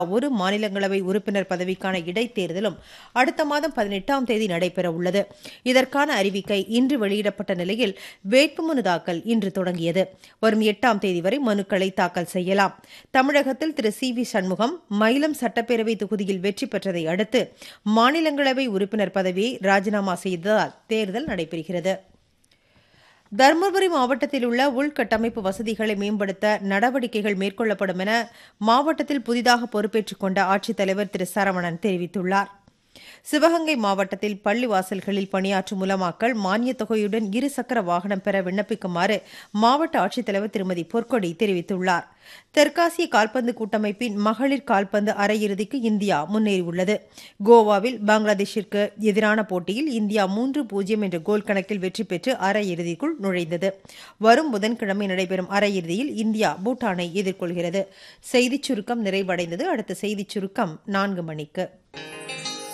ஒரு மாநிலங்களவை உறுப்பினர் பதவிக்கான இடைத்தேர்தலும் அடுத்த மாதம் பதினெட்டாம் தேதி நடைபெற உள்ளது இதற்கான அறிவிக்கை இன்று வெளியிடப்பட்ட நிலையில் வேட்புமனு தாக்கல் இன்று தொடங்கியது வரும் எட்டாம் தேதி வரை மனுக்களை தாக்கல் செய்யலாம் தமிழகத்தில் திரு சி வி சண்முகம் மயிலம் சட்டப்பேரவை தொகுதியில் வெற்றி பெற்றதை அடுத்து மாநிலங்களவை உறுப்பினர் பதவியை ராஜினாமா செய்ததால் தேர்தல் நடைபெறுகிறது தருமபுரி மாவட்டத்தில் உள்ள உள்கட்டமைப்பு வசதிகளை மேம்படுத்த நடவடிக்கைகள் மேற்கொள்ளப்படும் என மாவட்டத்தில் புதிதாக பொறுப்பேற்றுக் கொண்ட ஆட்சித்தலைவர் திரு சரவணன் தெரிவித்துள்ளார் சிவகங்கை மாவட்டத்தில் பள்ளி வாசல்களில் பணியாற்றும் முலமாக்கள் மானியத் தொகையுடன் இருசக்கர வாகனம் பெற விண்ணப்பிக்குமாறு மாவட்ட ஆட்சித்தலைவர் திருமதி பொற்கொடி தெரிவித்துள்ளார் தெற்காசிய கால்பந்து கூட்டமைப்பின் மகளிர் கால்பந்து அரையிறுதிக்கு இந்தியா முன்னேறியுள்ளது கோவாவில் பங்களாதேஷிற்கு எதிரான போட்டியில் இந்தியா மூன்று பூஜ்ஜியம் என்ற கோல் கணக்கில் வெற்றி பெற்று அரையிறுதிக்குள் நுழைந்தது வரும் புதன்கிழமை நடைபெறும் அரையிறுதியில் இந்தியா பூட்டானை எதிர்கொள்கிறது செய்திச் சுருக்கம் நிறைவடைந்தது அடுத்த செய்திச் சுருக்கம் நான்கு மணிக்கு